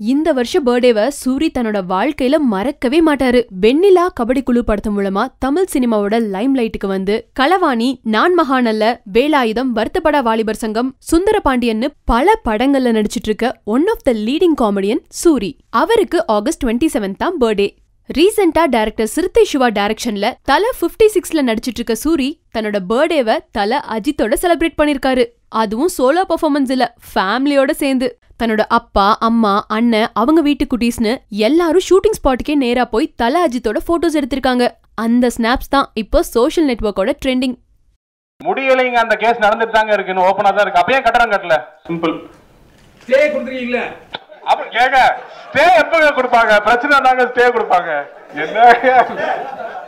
இந்த வருஷ பர்த்டேவை சூரி தன்னோட வாழ்க்கையில மறக்கவே மாட்டாரு வெண்ணிலா கபடி குழு படத்து மூலமா தமிழ் சினிமாவோட லைம் லைட்டுக்கு வந்து களவாணி நான் மகாநல்ல வேலாயுதம் வருத்தப்பட வாலிபர் சங்கம் சுந்தர பாண்டியன்னு பல படங்கள்ல நடிச்சிட்டு இருக்க one of the leading comedian Soori அவருக்கு ஆகஸ்ட் டுவெண்ட்டி செவன்த் தான் பர்த்டே ரீசெண்டா டைரக்டர் சிறுத்தை சிவா டைரக்ஷன்ல தல 56 சிக்ஸ்ல நடிச்சிட்டு இருக்க சூரி தன்னோட பர்த்டேவை தல அஜித்தோட செலிப்ரேட் பண்ணிருக்காரு அதுவும் சோலோ பெர்ஃபார்மன்ஸ் இல்ல ஃபேமிலியோட சேர்ந்து தன்னோட அப்பா அம்மா அண்ணன் அவங்க வீட்டு குட்டீஸ்னு எல்லாரும் ஷூட்டிங் ஸ்பாட்டுக்கே நேரா போய் தல அஜித்தோட போட்டோஸ் எடுத்திருக்காங்க அந்த ஸ்னாப்ஸ் தான் இப்போ சோஷியல் நெட்வொர்க்கோட ட்ரெண்டிங் முடியலைங்க அந்த கேஸ் நடந்துட்டு தாங்க இருக்குன்னு ஓப்பனா தான் இருக்கு அப்பயே கட்டணம் கட்டல சிம்பிள் ஸ்டே கொடுத்துருக்கீங்களா அப்ப கேங்க ஸ்டே எப்பங்க கொடுப்பாங்க பிரச்சனை தாங்க ஸ்டே கொடுப்பாங்க என்ன